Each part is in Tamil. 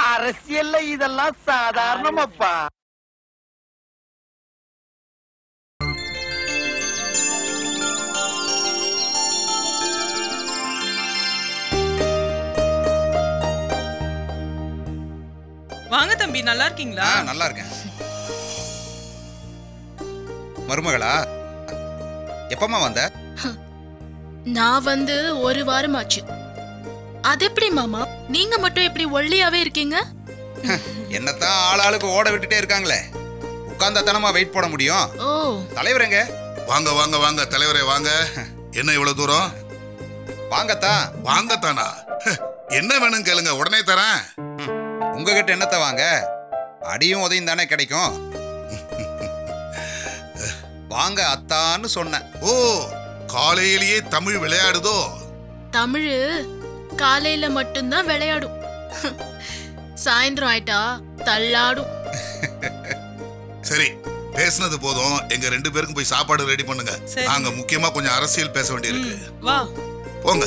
அரசியல்ல இதெல்லாம் சாதாரணமாப்பா வாங்க தம்பி நல்லா இருக்கீங்களா ஆ நல்லா இருக்கேன் மருமகளா எப்பமா வந்த நான் வந்து ஒரு வாரம் ஆச்சு அது எப்படி மாமா நீங்க மட்டும் எப்படி ஒல்லியாவே இருக்கீங்க என்னத்தான் ஆளாளுக்கு ஓட விட்டுட்டே இருக்காங்களே உட்கார்ந்தா தானமா வெயிட் போட முடியும் ஓ தலைவர் எங்க வாங்க வாங்க வாங்க தலைவரே வாங்க என்ன இவ்வளவு தூரம் வாங்கத்தான் வாங்கத்தானா என்ன வேணும் கேளுங்க உடனே தரேன் உங்ககிட்ட என்னத்த வாங்க அடியும் உதயம் தானே கிடைக்கும் வாங்க அத்தான்னு சொன்னேன் ஓ காலையிலேயே தமிழ் விளையாடுதோ தமிழு காலையில மட்டும்தான் விளையாடும் சாயந்தரம் ஆயிட்டா தள்ளாடும் சரி பேசுனது போதும் எங்க ரெண்டு பேருக்கும் போய் சாப்பாடு ரெடி பண்ணுங்க சரி. நாங்க முக்கியமா கொஞ்சம் அரசியல் பேச வேண்டியிருக்கு வா போங்க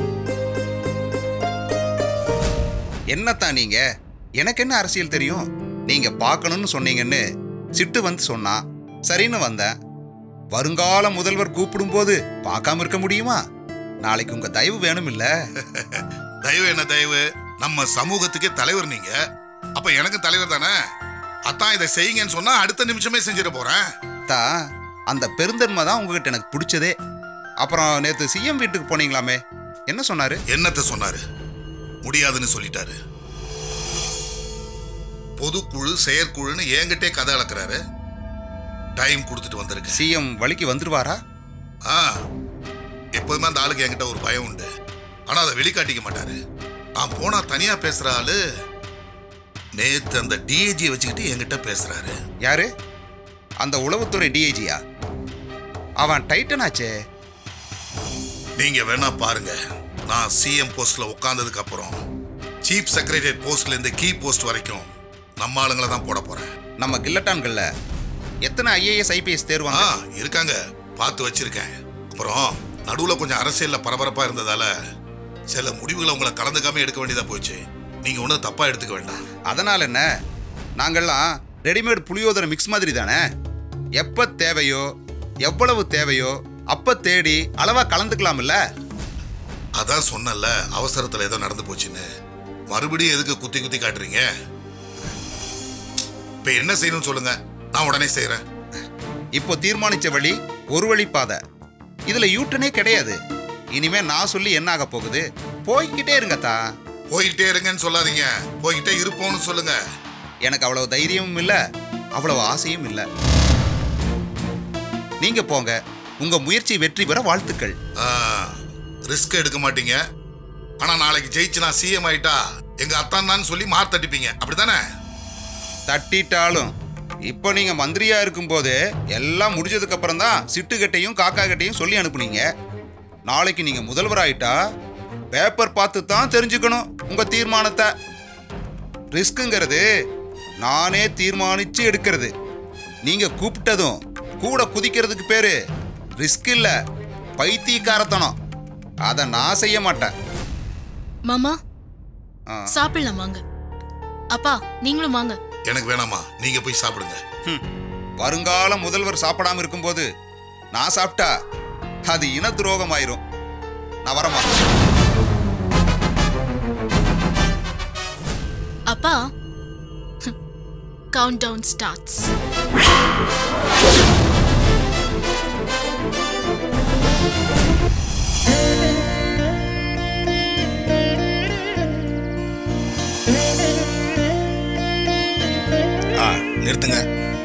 என்னத்தான் நீங்க எனக்கு என்ன அரசியல் தெரியும் நீங்க பார்க்கணும்னு சொன்னீங்கன்னு சிட்டு வந்து சொன்னா சரின்னு வந்தேன் வருங்கால முதல்வர் கூப்பிடும்போது பார்க்காம இருக்க முடியுமா நாளைக்கு உங்க தயவு வேணும் இல்ல தயவு என்ன தயவு நம்ம சமூகத்துக்கே தலைவர் நீங்க அப்ப எனக்கு தலைவர் தானே அத்தான் இதை செய்யுங்கன்னு சொன்னா அடுத்த நிமிஷமே செஞ்சிட போறேன் தா அந்த பெருந்தன்மை தான் உங்ககிட்ட எனக்கு பிடிச்சதே அப்புறம் நேத்து சிஎம் வீட்டுக்கு போனீங்களாமே என்ன சொன்னாரு என்னத்த சொன்னாரு முடியாதுன்னு சொல்லிட்டாரு பொதுக்குழு செயற்குழுன்னு என்கிட்டே கதை அளக்குறாரு டைம் கொடுத்துட்டு வந்திருக்கேன் சிஎம் வழிக்கு வந்துருவாரா ஆ எப்போதுமே அந்த ஆளுக்கு என்கிட்ட ஒரு பயம் உண்டு ஆனா அதை வெளிக்காட்டிக்க மாட்டாரு நான் போனா தனியா பேசுற ஆளு நேத்து அந்த டிஏஜியை வச்சுக்கிட்டு என்கிட்ட பேசுறாரு யாரு அந்த உளவுத்துறை டிஐஜியா அவன் டைட்டன் ஆச்சே நீங்க வேணா பாருங்க நான் சிஎம் போஸ்ட்ல உட்கார்ந்ததுக்கு அப்புறம் சீஃப் செக்ரட்டரி போஸ்ட்ல இருந்து கீ போஸ்ட் வரைக்கும் நம்ம ஆளுங்களை தான் போட போறேன் நம்ம கில்லட்டான்கள்ல எத்தனை ஐஏஎஸ் ஐபிஎஸ் ஆ தேர்வாங்க இருக்காங்க பார்த்து வச்சிருக்கேன் அப்புறம் நடுவுல கொஞ்சம் அரசியல்ல பரபரப்பா இருந்ததால சில முடிவுகளை உங்களை கலந்துக்காம எடுக்க வேண்டியதா போச்சு நீங்க ஒன்றும் தப்பா எடுத்துக்க வேண்டாம் அதனால என்ன நாங்கள்லாம் ரெடிமேட் புளியோதரை மிக்ஸ் மாதிரி தானே எப்ப தேவையோ எவ்வளவு தேவையோ அப்ப தேடி அளவா கலந்துக்கலாம்ல அதான் சொன்னல அவசரத்துல ஏதோ நடந்து போச்சுன்னு மறுபடியும் எதுக்கு குத்தி குத்தி காட்டுறீங்க இப்ப என்ன செய்யணும்னு சொல்லுங்க நான் உடனே செய்யறேன் இப்போ தீர்மானிச்ச வழி ஒரு வழி பாதை இதுல யூட்டனே கிடையாது இனிமே நான் சொல்லி என்ன ஆக போகுது போய்கிட்டே இருங்கத்தா போய்கிட்டே இருங்கன்னு சொல்லாதீங்க போய்கிட்டே இருப்போம்னு சொல்லுங்க எனக்கு அவ்வளவு தைரியமும் இல்ல அவ்வளவு ஆசையும் இல்ல நீங்க போங்க உங்க முயற்சி வெற்றி பெற வாழ்த்துக்கள் ரிஸ்க் எடுக்க மாட்டீங்க ஆனா நாளைக்கு ஜெயிச்சு நான் சிஎம் ஆயிட்டா எங்க அத்தான் தான் சொல்லி மார் தட்டிப்பீங்க அப்படித்தானே தட்டிட்டாலும் இப்போ நீங்க மந்திரியா இருக்கும்போது எல்லாம் முடிஞ்சதுக்கு அப்புறம் தான் சிட்டுக்கட்டையும் காக்கா கட்டையும் சொல்லி அனுப்புனீங்க நாளைக்கு நீங்க முதல்வராயிட்டா பேப்பர் பார்த்து தான் தெரிஞ்சுக்கணும் உங்க தீர்மானத்தை ரிஸ்க்குங்கிறது நானே தீர்மானிச்சு எடுக்கிறது நீங்க கூப்பிட்டதும் கூட குதிக்கிறதுக்கு பேரு ரிஸ்க் இல்ல பைத்தியக்காரத்தனம் அதை நான் செய்ய மாட்டேன் மாமா ஆ. சாப்பிடலாம் வாங்க அப்பா நீங்களும் வாங்க எனக்கு வேணாமா நீங்க போய் சாப்பிடுங்க ஹம். வருங்கால முதல்வர் சாப்பிடாம இருக்கும்போது நான் சாப்பிட்டா அது இன துரோகம் ஆயிரும் நான் வரமா அப்பா கவுண்ட் டவுன் ஸ்டார்ட்ஸ் ஆ நிறுத்துங்க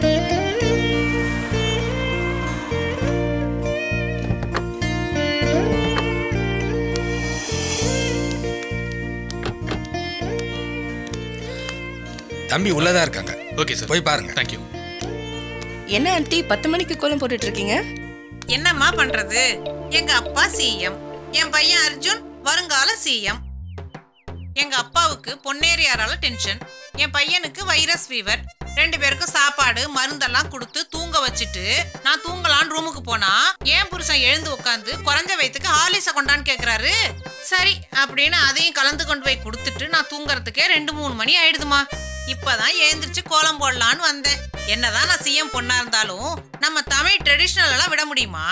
தம்பி உள்ளதா இருக்காங்க ஓகே சார் போய் பாருங்க தேங்க்யூ என்ன ஆண்டி பத்து மணிக்கு கோலம் போட்டுட்டு இருக்கீங்க என்னம்மா பண்றது எங்க அப்பா சிஎம் என் பையன் அர்ஜுன் வருங்கால சிஎம் எங்க அப்பாவுக்கு பொன்னேரியாரால டென்ஷன் என் பையனுக்கு வைரஸ் ஃபீவர் ரெண்டு பேருக்கும் சாப்பாடு மருந்தெல்லாம் கொடுத்து தூங்க வச்சுட்டு நான் தூங்கலான்னு ரூமுக்கு போனா ஏன் புருஷன் எழுந்து உட்காந்து குறைஞ்ச வயித்துக்கு ஹாலிஸ கொண்டான்னு கேக்குறாரு சரி அப்படின்னு அதையும் கலந்து கொண்டு போய் கொடுத்துட்டு நான் தூங்குறதுக்கே ரெண்டு மூணு மணி ஆயிடுதுமா இப்பதான் எழுந்திரிச்சு கோலம் போடலான்னு வந்தேன் என்னதான் நான் சிஎம் பொண்ணா இருந்தாலும் நம்ம தமிழ் ட்ரெடிஷ்னல் எல்லாம் விட முடியுமா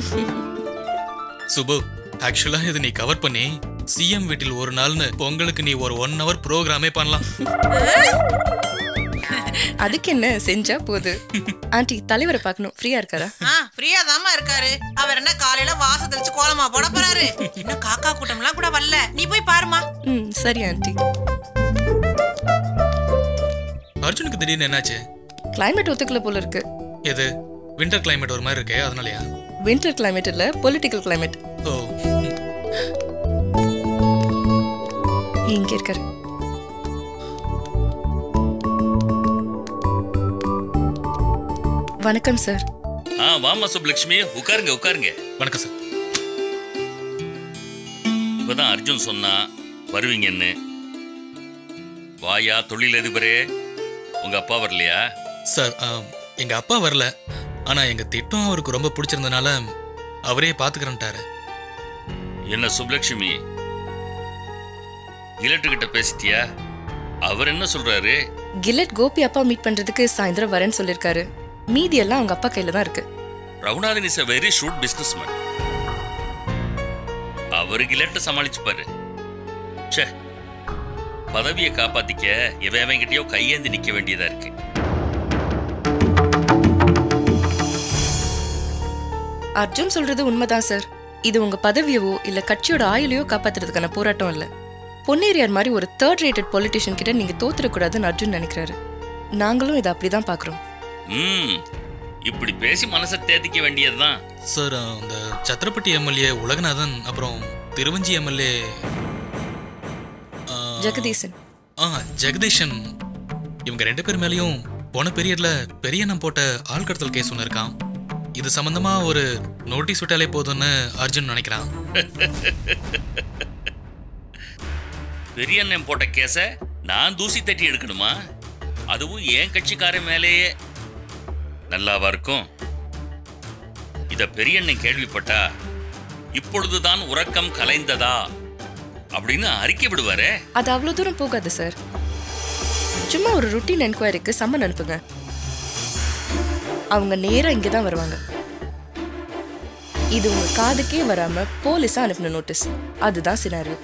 சுபு ஆக்சுவலா இது நீ கவர் பண்ணி சிஎம் வீட்டில் ஒரு நாள்னு பொங்கலுக்கு நீ ஒரு ஒன் ஹவர் ப்ரோக்ராமே பண்ணலாம் அதுக்கு என்ன செஞ்சா போது ஆண்டி தலைவரை பார்க்கணும் ஃப்ரீயா இருக்காரா ஆ ஃப்ரீயா தாமா இருக்காரு அவர் என்ன காலையில வாச தெளிச்சு கோலமா போட போறாரு இன்னும் காக்கா கூட்டம்லாம் கூட வரல நீ போய் பாருமா ம் சரி ஆண்டி அர்ஜுனுக்கு திடீர்னு என்னாச்சு கிளைமேட் ஒத்துக்கல போல இருக்கு எது வின்டர் கிளைமேட் ஒரு மாதிரி இருக்கே அதனாலயா வின்டர் கிளைமேட் இல்ல பொலிட்டிக்கல் கிளைமேட் ஓ இங்க இருக்காரு வணக்கம் சார் ஆ வாமா சுப்லட்சுமி உட்காருங்க உட்காருங்க வணக்கம் சார் இப்பதான் அர்ஜுன் சொன்னா வருவீங்கன்னு வாயா தொழிலதிபரே உங்க அப்பா வரலையா சார் ஆம், எங்க அப்பா வரல ஆனா எங்க திட்டம் அவருக்கு ரொம்ப பிடிச்சிருந்தனால அவரே பாத்துக்கிறேன்ட்டாரு என்ன சுப்லட்சுமி இலட்டு கிட்ட பேசிட்டியா அவர் என்ன சொல்றாரு கில்லட் கோபி அப்பா மீட் பண்றதுக்கு சாயந்தரம் வரேன்னு சொல்லிருக்காரு மீதி எல்லாம் அவங்க அப்பா கையில தான் இருக்கு Raghunathan is a very shrewd businessman அவரு கிலட்ட சமாளிச்சுப்பாரு ச்சே பதவியை காப்பாத்திக்க எவன் எவன்கிட்டயோ கையேந்தி நிக்க வேண்டியதா இருக்கு அர்ஜுன் சொல்றது உண்மைதான் சார் இது உங்க பதவியவோ இல்ல கட்சியோட ஆயுளையோ காப்பாத்துறதுக்கான போராட்டம் இல்ல பொன்னேரியார் மாதிரி ஒரு தேர்ட் ரேட்டட் பொலிட்டிஷியன் கிட்ட நீங்க தோத்துறக்கூடாதுன்னு அர்ஜுன் நினைக்கிறாரு நாங்களும் இதை அப்படிதான் பாக்குறோம் ம் இப்படி பேசி மனசை தேத்திக்க வேண்டியதுதான் சார் அந்த சத்திரப்பட்டி எம்எல்ஏ உலகநாதன் அப்புறம் திருவஞ்சி எம்எல்ஏ ஜெகதீசன் ஆ ஜெகதீஷன் இவங்க ரெண்டு பேர் மேலேயும் போன பீரியட்ல பெரியண்ணன் போட்ட ஆள்கடத்தல் கேஸ் ஒன்று இருக்கான் இது சம்பந்தமா ஒரு நோட்டீஸ் விட்டாலே போதும்னு அர்ஜுன் நினைக்கிறான் பெரிய அண்ணன் போட்ட கேஸ நான் தூசி தட்டி எடுக்கணுமா அதுவும் என் கட்சிக்காரன் மேலேயே நல்லாவா இருக்கும் இத பெரிய அண்ணன் கேள்விப்பட்டா இப்பொழுதுதான் உறக்கம் கலைந்ததா அப்படின்னு அறிக்கை விடுவாரே அது அவ்வளவு தூரம் போகாது சார் சும்மா ஒரு ருட்டீன் என்கொயரிக்கு சம்மன் அனுப்புங்க அவங்க நேரா இங்க தான் வருவாங்க இது உங்க காதுக்கே வராம போலீஸா அனுப்பின நோட்டீஸ் அதுதான் scenario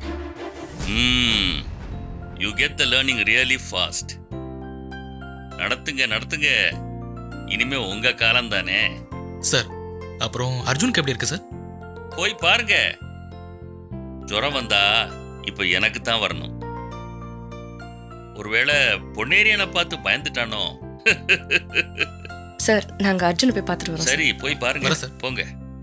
hmm you get the learning really fast நடத்துங்க நடத்துங்க இனிமே உங்க காலம் தானே சார் அப்புறம் அர்ஜுனுக்கு எப்படி இருக்கு சார் போய் பாருங்க ஜுரம் வந்தா இப்ப எனக்கு தான் வரணும் ஒருவேளை பொன்னேரியனை பார்த்து பயந்துட்டானோ சார் நாங்க அர்ஜுனை போய் பார்த்துட்டு வரோம் சரி போய் பாருங்க வரேன் சார். போங்க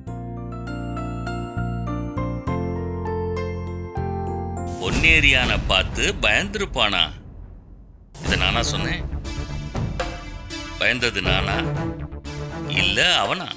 பொன்னேரியான பார்த்து பயந்துருப்பானா இத நானா சொன்னேன் பயந்தது நானா இல்ல அவனா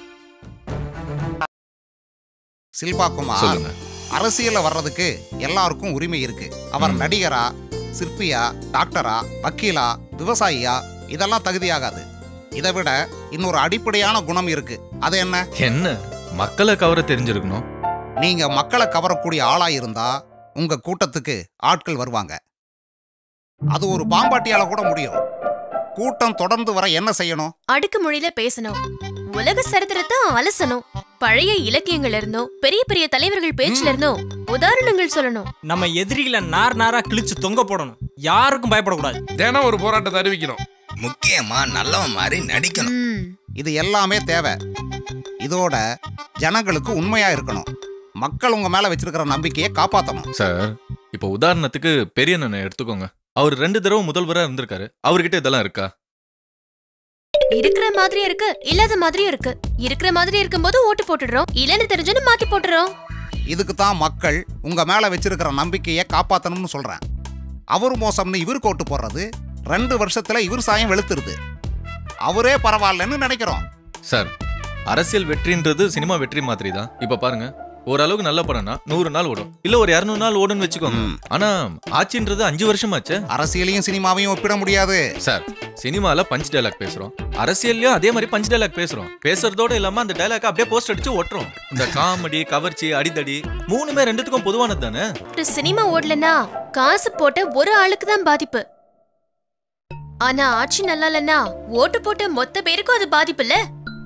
சில்பா குமார் சொல்லுங்க அரசியல்ல வர்றதுக்கு எல்லாருக்கும் உரிமை இருக்கு அவர் நடிகரா சிற்பியா டாக்டரா வக்கீலா விவசாயியா இதெல்லாம் தகுதியாகாது இதை விட இன்னொரு அடிப்படையான குணம் இருக்கு அது என்ன என்ன மக்களை கவர தெரிஞ்சிருக்கணும் நீங்க மக்களை கவரக்கூடிய ஆளா இருந்தா உங்க கூட்டத்துக்கு ஆட்கள் வருவாங்க அது ஒரு பாம்பாட்டியால கூட முடியும் கூட்டம் தொடர்ந்து வர என்ன செய்யணும் அடுக்கு மொழியில பேசணும் உலக சரித்திரத்தை அலசணும் பழைய இலக்கியங்கள்ல இருந்தும் பெரிய பெரிய தலைவர்கள் பேச்சுல இருந்தும் உதாரணங்கள் சொல்லணும் நம்ம எதிரிகளை நார் நாரா கிழிச்சு தொங்க போடணும் யாருக்கும் பயப்படக்கூடாது தினம் ஒரு போராட்டத்தை அறிவிக்கணும் முக்கியமா நல்லவன் மாதிரி நடிக்கணும் ம். இது எல்லாமே தேவை இதோட ஜனங்களுக்கு உண்மையா இருக்கணும் மக்கள் உங்க மேல வச்சிருக்கிற நம்பிக்கையை காப்பாத்தணும் சார் இப்போ உதாரணத்துக்கு பெரிய அண்ணனை எடுத்துக்கோங்க அவர் ரெண்டு தடவை முதல்வரா இருந்திருக்காரு அவர்கிட்ட இதெல்லாம் இருக்கா இருக்கிற மாதிரியும் இருக்கு இல்லாத மாதிரியும் இருக்கு இருக்கிற மாதிரி இருக்கும்போது ஓட்டு போட்டுடுறோம் இல்லன்னு தெரிஞ்சுன்னு மாத்தி போட்டுறோம் இதுக்கு தான் மக்கள் உங்க மேல வச்சிருக்கிற நம்பிக்கையை காப்பாத்தணும்னு சொல்றேன் அவர் மோசம்னு இவருக்கு ஓட்டு போடுறது ரெண்டு வருஷத்துல இவர் சாயம் வெளுத்துருது அவரே பரவாயில்லன்னு நினைக்கிறோம் சார் அரசியல் வெற்றின்றது சினிமா வெற்றி மாதிரி தான் இப்ப பாருங்க ஓரளவுக்கு நல்ல படம்னா நூறு நாள் ஓடும் இல்ல ஒரு இரநூறு நாள் ஓடும்னு வச்சுக்கோங்க ஆனா ஆட்சின்றது அஞ்சு வருஷமாச்சு அரசியலையும் சினிமாவையும் ஒப்பிட முடியாது சார் சினிமால பஞ்ச் டைலாக் பேசுறோம் அரசியல்லையும் அதே மாதிரி பஞ்ச் டைலாக் பேசுறோம் பேசுறதோட இல்லாம அந்த டைலாக் அப்படியே போஸ்ட் அடிச்சு ஒட்டுறோம் இந்த காமெடி கவர்ச்சி அடிதடி மூணுமே ரெண்டுத்துக்கும் பொதுவானது தானே ஒரு சினிமா ஓடலனா காசு போட்ட ஒரு ஆளுக்கு தான் பாதிப்பு ஆனா ஆட்சி நல்லா இல்லனா ஓட்டு போட்ட மொத்த பேருக்கும் அது பாதிப்பு இல்ல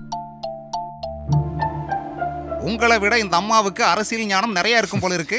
உங்களை விட இந்த அம்மாவுக்கு அரசியல் ஞானம் நிறைய இருக்கும் போல இருக்கு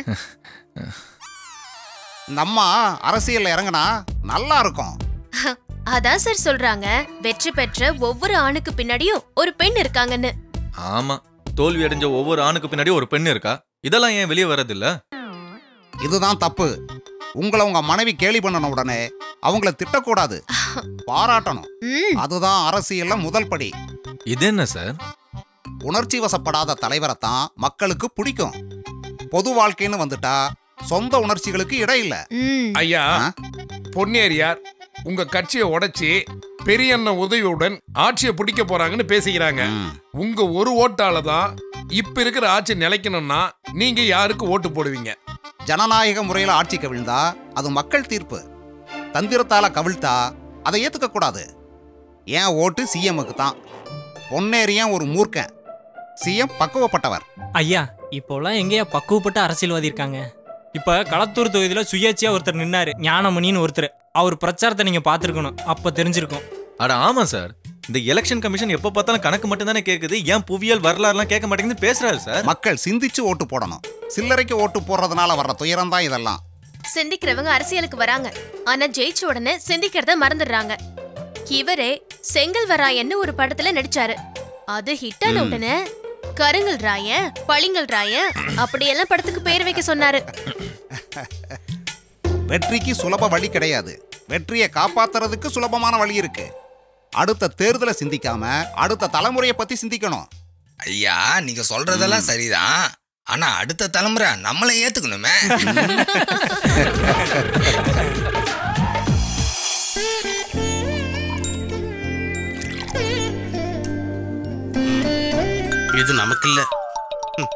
இந்த அம்மா அரசியல்ல இறங்குனா நல்லா இருக்கும் அதான் சார் சொல்றாங்க வெற்றி பெற்ற ஒவ்வொரு ஆணுக்கு பின்னாடியும் ஒரு பெண் இருக்காங்கன்னு ஆமா தோல்வி அடைஞ்ச ஒவ்வொரு ஆணுக்கு பின்னாடி ஒரு பெண் இருக்கா இதெல்லாம் ஏன் வெளியே வர்றதில்ல இதுதான் தப்பு உங்களை உங்க மனைவி கேலி பண்ணன உடனே அவங்கள திட்டக்கூடாது பாராட்டணும் அதுதான் அரசியல்ல முதல் படி இது என்ன சார் உணர்ச்சி வசப்படாத தலைவரை தான் மக்களுக்கு பிடிக்கும் பொது வாழ்க்கைன்னு வந்துட்டா சொந்த உணர்ச்சிகளுக்கு இடம் இல்ல ஐயா பொன்னேரியார் உங்க கட்சியை உடைச்சி பெரியண்ண உதவியுடன் ஆட்சியை பிடிக்க போறாங்கன்னு பேசிக்கிறாங்க உங்க ஒரு ஓட்டால தான் இப்ப இருக்கிற ஆட்சி நிலைக்கணும்னா நீங்க யாருக்கு ஓட்டு போடுவீங்க ஜனநாயக முறையில் ஆட்சி கவிழ்ந்தா அது மக்கள் தீர்ப்பு தந்திரத்தால கவிழ்த்தா அதை ஏத்துக்க கூடாது ஏன் ஓட்டு சிஎம்முக்கு தான் பொன்னேரியன் ஒரு மூர்க்கன் சிஎம் பக்குவப்பட்டவர் ஐயா இப்போலாம் எங்கேயா பக்குவப்பட்ட அரசியல்வாதி இருக்காங்க இப்ப களத்தூர் தொகுதியில சுயேட்சையா ஒருத்தர் நின்னாரு ஞானமணின்னு ஒருத்தர் அவர் பிரச்சாரத்தை நீங்க பார்த்திருக்கணும் அப்ப தெரிஞ்சிருக்கும் அட ஆமா சார் இந்த எலெக்ஷன் கமிஷன் எப்ப பார்த்தாலும் கணக்கு மட்டும் தானே கேக்குது ஏன் புவியியல் வரலாறுலாம் கேட்க மாட்டேங்குது பேசுறாரு சார் மக்கள் சிந்திச்சு ஓட்டு போடணும் சில்லறைக்கு ஓட்டு போடுறதுனால வர்ற துயரம் தான் இதெல்லாம் சிந்திக்கிறவங்க அரசியலுக்கு வராங்க ஆனா ஜெயிச்ச உடனே சிந்திக்கிறத மறந்துடுறாங்க இவரே செங்கல் வராயன்னு ஒரு படத்துல நடிச்சாரு அது ஹிட் ஆன ம். உடனே கருங்கல் ராயன் பளிங்கல் ராயன் அப்படியெல்லாம் படத்துக்கு பேர் வைக்க சொன்னாரு வெற்றிக்கு சுலப வழி கிடையாது வெற்றியை காப்பாத்துறதுக்கு சுலபமான வழி இருக்கு அடுத்த தேர்தலை சிந்திக்காம அடுத்த தலைமுறையை பத்தி சிந்திக்கணும் ஐயா நீங்க சொல்றதெல்லாம் சரிதான் ஆனா அடுத்த தலைமுறை நம்மளை ஏத்துக்கணுமே இது நமக்கு இல்ல ம்.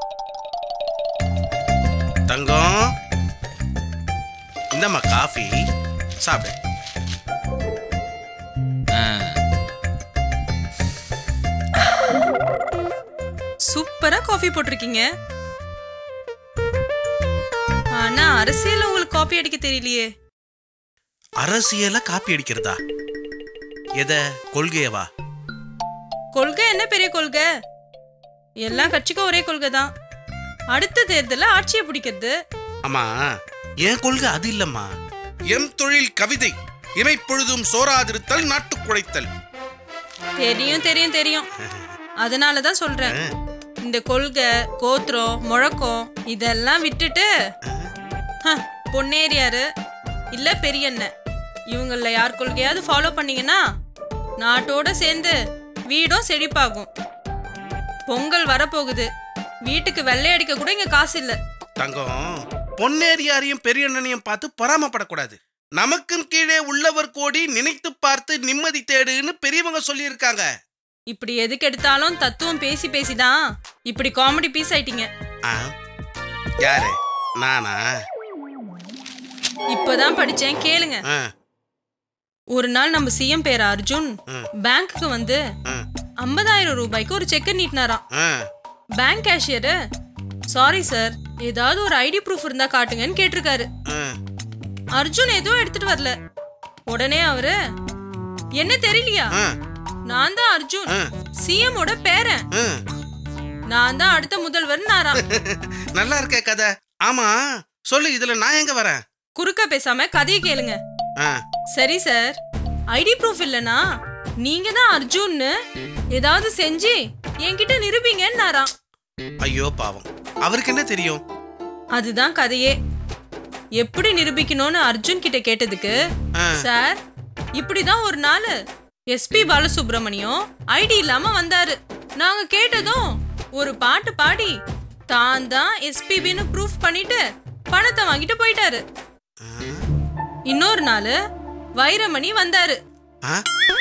தங்கம் இந்தம்மா காஃபி சாப்பிடு சூப்பரா காஃபி போட்டிருக்கீங்க ஆனா அரசியல்ல உங்களுக்கு காப்பி அடிக்க தெரியலையே அரசியல காப்பி அடிக்கிறதா எத கொள்கையவா கொள்கை என்ன பெரிய கொள்கை எல்லா கட்சிக்கும் ஒரே கொள்கை தான் அடுத்த தேர்தல்ல ஆட்சியை பிடிக்கிறது அம்மா என் கொள்கை அது இல்லம்மா எம் தொழில் கவிதை இமைப்பொழுதும் சோறாதிருத்தல் நாட்டுக் குழைத்தல் தெரியும் தெரியும் தெரியும் அதனால தான் சொல்றேன் இந்த கொள்கை கோத்திரம் முழக்கம் இதெல்லாம் விட்டுட்டு ஹ, பொன்னேரியாரு இல்ல பெரியண்ணன் இவங்கள யார் கொள்கையாவது ஃபாலோ பண்ணீங்கன்னா நாட்டோட சேர்ந்து வீடும் செழிப்பாகும் பொங்கல் வரப்போகுது வீட்டுக்கு வெள்ளை அடிக்க கூட இங்க காசு இல்ல தங்கம் பொன்னேரியாரையும் பெரியண்ணனையும் பார்த்து பொறாமப்படக்கூடாது நமக்கும் கீழே உள்ளவர் கோடி நினைத்து பார்த்து நிம்மதி தேடுன்னு பெரியவங்க சொல்லியிருக்காங்க இப்படி எதுக்கு எடுத்தாலும் தத்துவம் பேசி பேசிதான் இப்படி காமெடி பீஸ் ஆயிட்டீங்க ஆ யாரு நானா இப்பதான் படிச்சேன் கேளுங்க ஆ, ஒரு நாள் நம்ம சிஎம் பேர் அர்ஜுன் ம். பேங்க்குக்கு வந்து ஐம்பதாயிரம் ரூபாய்க்கு ஒரு செக் நீட்டினாராம் ஆ, பேங்க் கேஷியரு சாரி சார் ஏதாவது ஒரு ஐடி ப்ரூஃப் இருந்தா காட்டுங்கன்னு கேட்டிருக்காரு ஆ. அர்ஜுன் எதுவும் எடுத்துட்டு வரல உடனே அவரு என்ன தெரியலையா நான் தான் அர்ஜுன் சிஎம் ஓட பேரன் ஆ. நான் தான் அடுத்த முதல்வர் நாராம் நல்லா இருக்க கதை ஆமா சொல்லு இதுல நான் எங்க வரேன் குறுக்க பேசாம கதையை கேளுங்க ஆ, சரி சார் ஐடி ப்ரூஃப் இல்லனா நீங்க தான் அர்ஜுன்னு ஏதாவது செஞ்சு என்கிட்ட நிரூபிங்கன்னாராம் ஐயோ பாவம் அவருக்கு என்ன தெரியும் அதுதான் கதையே எப்படி நிரூபிக்கணும்னு அர்ஜுன் கிட்ட கேட்டதுக்கு ஆ. சார் இப்படிதான் ஒரு நாள் எஸ்பி பாலசுப்ரமணியம் ஐடி இல்லாம வந்தாரு நாங்க கேட்டதும் ஒரு பாட்டு பாடி தான் தான் எஸ்பிபின்னு ப்ரூஃப் பண்ணிட்டு பணத்தை வாங்கிட்டு போயிட்டாரு இன்னொரு நாள் வைரமணி வந்தாரு ஆ?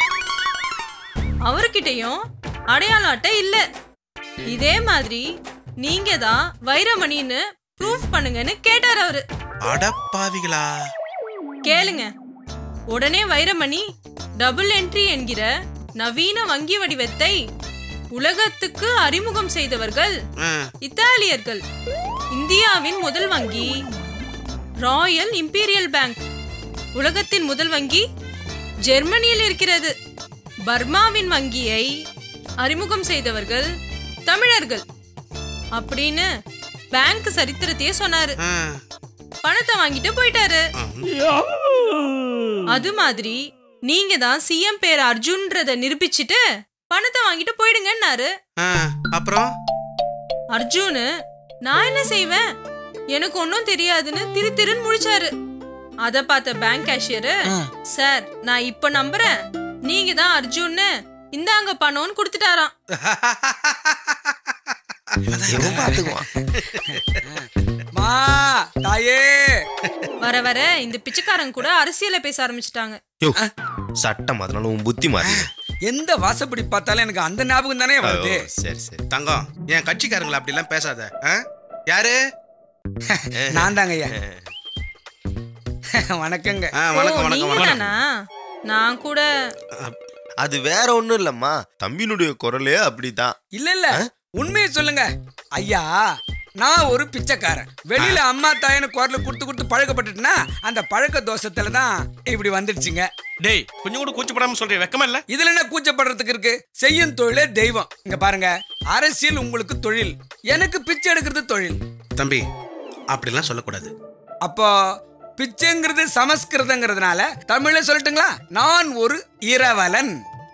அவர்கிட்டயும் அடையாள அட்டை இல்ல இதே மாதிரி நீங்க தான் வைரமணின்னு ப்ரூஃப் பண்ணுங்கன்னு கேட்டார் அவரு அடப்பாவிகளா கேளுங்க உடனே வைரமணி டபுள் என்ட்ரி என்கிற நவீன வங்கி வடிவத்தை உலகத்துக்கு அறிமுகம் செய்தவர்கள் இத்தாலியர்கள் இந்தியாவின் முதல் வங்கி ராயல் இம்பீரியல் பேங்க் உலகத்தின் முதல் வங்கி ஜெர்மனியில் இருக்கிறது பர்மாவின் வங்கியை அறிமுகம் செய்தவர்கள் தமிழர்கள் அப்படின்னு பேங்க் சரித்திரத்தையே சொன்னாரு பணத்தை வாங்கிட்டு போயிட்டாரு அது மாதிரி நீங்க தான் சிஎம் பேர் அர்ஜுன்றத நிரூபிச்சிட்டு பணத்தை வாங்கிட்டு போயிடுங்கன்னாரு அப்புறம் அர்ஜுன் நான் என்ன செய்வேன் எனக்கு ஒன்றும் தெரியாதுன்னு திரு திருன்னு முழிச்சாரு அத பார்த்த பேங்க் கேஷியர் சார் நான் இப்ப நம்புறேன் நீங்க தான் அர்ஜுன்னு இந்தாங்க பணம்னு கொடுத்துட்டாராம் மா தாயே வர வர இந்த பிச்சைக்காரங்க கூட அரசியல பேச ஆரம்பிச்சிட்டாங்க யோ சட்டம் அதனால உன் புத்தி மாறி எந்த வாசப்படி பார்த்தாலும் எனக்கு அந்த ஞாபகம் தானே வருது சரி சரி தங்கம் என் கட்சிக்காரங்களை அப்படிலாம் பேசாத ஆ? யாரு நான் தாங்க ஐயா வணக்கங்க ஆ, வணக்கம் ஓ, வணக்கம் நீங்க வணக்கம் தானா நான் கூட அது வேற ஒண்ணும் இல்லம்மா தம்பியினுடைய குரலே அப்படிதான் இல்ல இல்ல உண்மையை சொல்லுங்க ஐயா நான் ஒரு பிச்சைக்காரன் வெளியில அம்மா தாயன்னு குரல் கொடுத்து கொடுத்து பழக்கப்பட்டுட்டுனா அந்த பழக்க தோஷத்துல தான் இப்படி வந்துடுச்சுங்க டேய் கொஞ்சம் கூட கூச்சப்படாம சொல்றேன் வெக்கமா இல்ல இதுல என்ன கூச்சப்படுறதுக்கு இருக்கு செய்யும் தொழிலே தெய்வம் இங்க பாருங்க அரசியல் உங்களுக்கு தொழில் எனக்கு பிச்சை எடுக்கிறது தொழில் தம்பி அப்படிலாம் சொல்லக்கூடாது அப்போ பிச்சைங்கிறது சமஸ்கிருதங்கிறதுனால தமிழ்ல சொல்லட்டுங்களா நான் ஒரு இரவலன்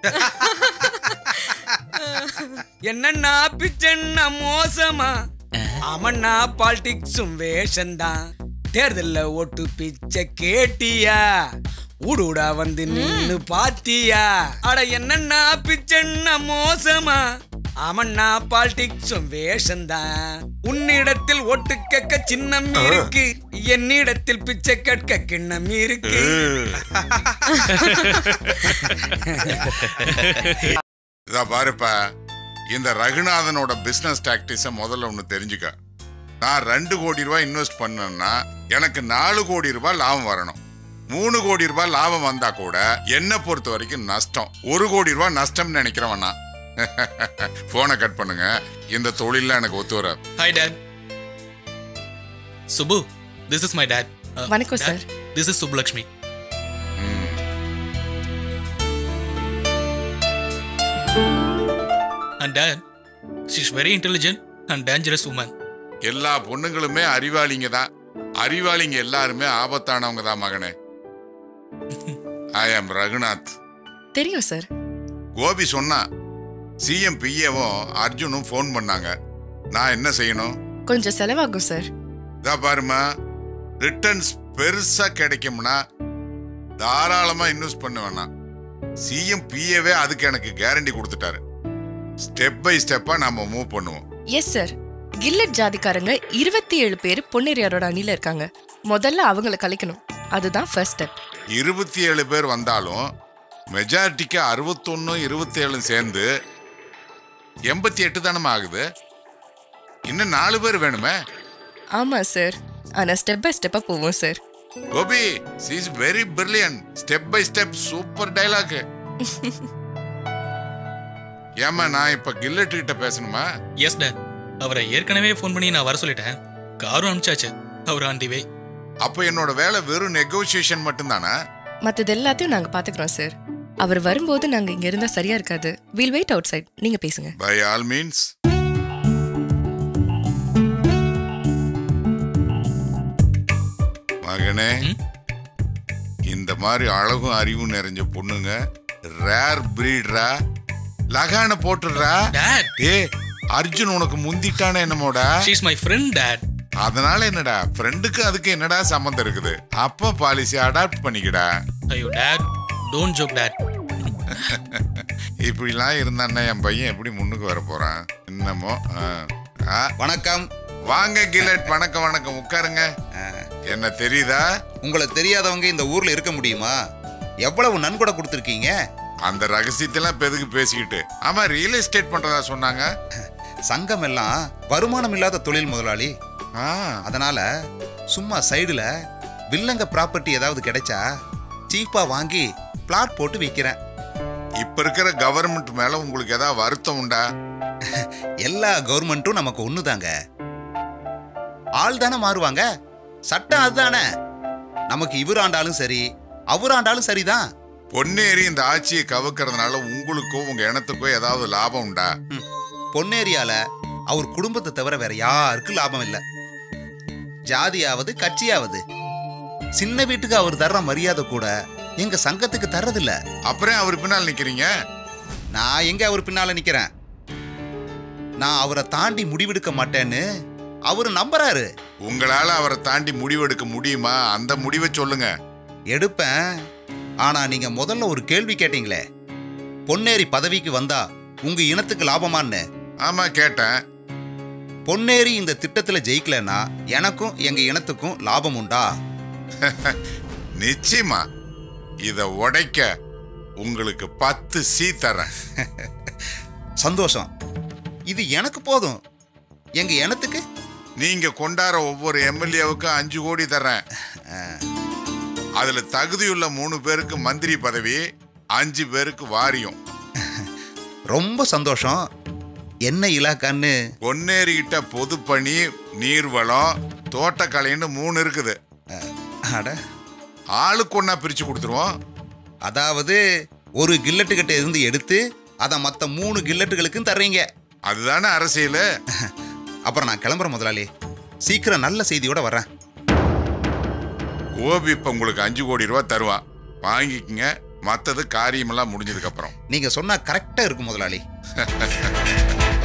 என்னன்னா பிச்சைன்னா மோசமா அவன்னா பாலிடிக்ஸும் வேஷந்தான் தேர்தல்ல ஓட்டு பிச்சை கேட்டியா ஊடுடா வந்து நின்னு பாத்தியா அட என்னன்னா பிச்சைன்னா மோசமா அவன்னா பாலிடிக்ஸும் வேஷந்தான் உன்னிடத்தில் ஓட்டு கேட்க சின்னம் இருக்கு என்னிடத்தில் பிச்சை கேட்க கிண்ணம் இருக்கு இதா பாருப்பா இந்த ரகுநாதனோட பிசினஸ் டாக்டிஸை முதல்ல ஒன்று தெரிஞ்சுக்க நான் ரெண்டு கோடி ரூபாய் இன்வெஸ்ட் பண்ணேன்னா எனக்கு நாலு கோடி ரூபாய் லாபம் வரணும் மூணு கோடி ரூபாய் லாபம் வந்தா கூட என்னை பொறுத்த வரைக்கும் நஷ்டம் ஒரு கோடி ரூபாய் நஷ்டம்னு நினைக்கிறவன் நான் போனை கட் பண்ணுங்க இந்த தொழில எனக்கு ஒத்து வராது hi dad Subbu this is my dad வணக்கம், sir. This is Subbulakshmi and dad she's very intelligent and dangerous woman எல்லா பொண்ணுங்களுமே அறிவாளிங்க தான் அறிவாளிங்க எல்லாருமே ஆபத்தானவங்க தான் மகனே ஐ ஆம் ரகுநாத் தெரியும் சார் கோபி சொன்னா சிஎம் பிஏவும் அர்ஜுனும் ஃபோன் பண்ணாங்க நான் என்ன செய்யணும் கொஞ்சம் செலவாகும் சார் இதா பாருமா ரிட்டர்ன்ஸ் பெருசா கிடைக்கும்னா தாராளமா இன்வெஸ்ட் பண்ணுவேண்ணா சிஎம் பிஏவே அதுக்கு எனக்கு கேரண்டி கொடுத்துட்டாரு ஸ்டெப் பை ஸ்டெப்பா நாம மூவ் பண்ணுவோம் எஸ் சார் கில்லட் ஜாதிக்காரங்க இருபத்தி ஏழு பேர் பொன்னேரியாரோட அணில இருக்காங்க முதல்ல அவங்கள கலைக்கணும் அதுதான் ஃபர்ஸ்ட் ஸ்டெப் இருபத்தி ஏழு பேர் வந்தாலும் மெஜாரிட்டிக்கு அறுபத்தொன்னு இருபத்தி ஏழும் சேர்ந்து எண்பத்தி எட்டு தானே ஆகுது இன்னும் நாலு பேர் வேணுமே ஆமா சார் ஆனா ஸ்டெப் பை ஸ்டெப்பா போவோம் sir Gopi is very brilliant step by step super dialogue ஏமா நான் இப்ப கில்லட் கிட்ட பேசணுமா எஸ் டேட் அவரை ஏற்கனவே ஃபோன் பண்ணி நான் வர சொல்லிட்டேன் காரும் அனுப்பிச்சாச்சு அவர் ஆன் தி வே அப்ப என்னோட வேலை வெறும் நெகோசியேஷன் மட்டும்தானா மத்தது எல்லாத்தையும் நாங்க பாத்துக்கிறோம் சார் அவர் வரும்போது நாங்க இங்க இருந்தா சரியா இருக்காது வில் வெயிட் அவுட் சைட் நீங்க பேசுங்க பை ஆல் மீன்ஸ் மகனே இந்த மாதிரி அழகும் அறிவும் நிறைஞ்ச பொண்ணுங்க ரேர் பிரீட்ரா லகான போட்டுடுறா ஏ அர்ஜுன் உனக்கு முந்திட்டானே என்னமோடா ஷீஸ் மை ஃப்ரெண்ட் டேட் அதனால என்னடா ஃப்ரெண்டுக்கு அதுக்கு என்னடா சம்மந்தம் இருக்குது அப்ப பாலிசி அடாப்ட் பண்ணிக்கடா ஐயோ டேட் டோன்ட் ஜோக் டேட் இப்படிலாம் இருந்தான்னா என் பையன் எப்படி முன்னுக்கு வர போறான் என்னமோ வணக்கம் வாங்க கிலட் வணக்கம் வணக்கம் உட்காருங்க என்ன தெரியுதா உங்களை தெரியாதவங்க இந்த ஊர்ல இருக்க முடியுமா எவ்வளவு நன்கொடை கொடுத்துருக்கீங்க அந்த ரகசியத்தெல்லாம் இப்ப எதுக்கு பேசிக்கிட்டு ஆமா ரியல் எஸ்டேட் பண்றதா சொன்னாங்க சங்கம் எல்லாம் வருமானம் இல்லாத தொழில் முதலாளி அதனால சும்மா சைடுல வில்லங்க ப்ராப்பர்ட்டி ஏதாவது கிடைச்சா சீப்பா வாங்கி பிளாட் போட்டு விற்கிறேன் இப்ப இருக்கிற கவர்மெண்ட் மேல உங்களுக்கு ஏதாவது வருத்தம் உண்டா எல்லா கவர்மெண்ட்டும் நமக்கு ஒண்ணுதாங்க ஆள் தானே மாறுவாங்க சட்டம் அதுதானே நமக்கு இவர் ஆண்டாலும் சரி அவர் ஆண்டாலும் சரிதான் பொன்னேறி இந்த ஆட்சியை கவுக்கிறதுனால உங்களுக்கோ உங்க இனத்துக்கோ ஏதாவது லாபம் உண்டா பொன்னேரியால அவர் குடும்பத்தை தவிர வேற யாருக்கும் லாபம் இல்லை ஜாதியாவது கட்சியாவது சின்ன வீட்டுக்கு அவர் தர்ற மரியாதை கூட எங்க சங்கத்துக்கு தர்றதில்ல அப்புறம் அவர் பின்னால் நிக்கிறீங்க நான் எங்க அவர் பின்னால நிக்கிறேன் நான் அவரை தாண்டி முடிவெடுக்க மாட்டேன்னு அவரு நம்புறாரு உங்களால அவரை தாண்டி முடிவெடுக்க முடியுமா அந்த முடிவை சொல்லுங்க எடுப்பேன் ஆனா நீங்க முதல்ல ஒரு கேள்வி கேட்டீங்களே பொன்னேரி பதவிக்கு வந்தா உங்க இனத்துக்கு லாபமான்னு ஆமா கேட்டேன் பொன்னேரி இந்த திட்டத்துல ஜெயிக்கலன்னா எனக்கும் எங்க இனத்துக்கும் லாபம் உண்டா நிச்சயமா இத உடைக்க உங்களுக்கு பத்து சீ தரேன் சந்தோஷம் இது எனக்கு போதும் எங்க இனத்துக்கு நீங்க கொண்டாட ஒவ்வொரு எம்எல்ஏவுக்கும் அஞ்சு கோடி தர்றேன் அதுல தகுதியுள்ள மூணு பேருக்கு மந்திரி பதவி அஞ்சு பேருக்கு வாரியம் ரொம்ப சந்தோஷம் என்ன இலாக்கான்னு பொன்னேறிக்கிட்ட பொதுப்பணி நீர்வளம் தோட்டக்கலைன்னு மூணு இருக்குது அட ஆளுக்கு ஒண்ணா பிரிச்சு கொடுத்துருவோம் அதாவது ஒரு கில்லட்டு கிட்ட இருந்து எடுத்து அதை மற்ற மூணு கில்லட்டுகளுக்கும் தர்றீங்க அதுதானே அரசியல் அப்புறம் நான் கிளம்புறேன் முதலாளி சீக்கிரம் நல்ல செய்தியோட வரேன் கோபி இப்ப உங்களுக்கு அஞ்சு கோடி ரூபாய் தருவான் வாங்கிக்கங்க மத்தது காரியமெல்லாம் முடிஞ்சதுக்கு அப்புறம் நீங்க சொன்னா கரெக்டா இருக்கும் முதலாளி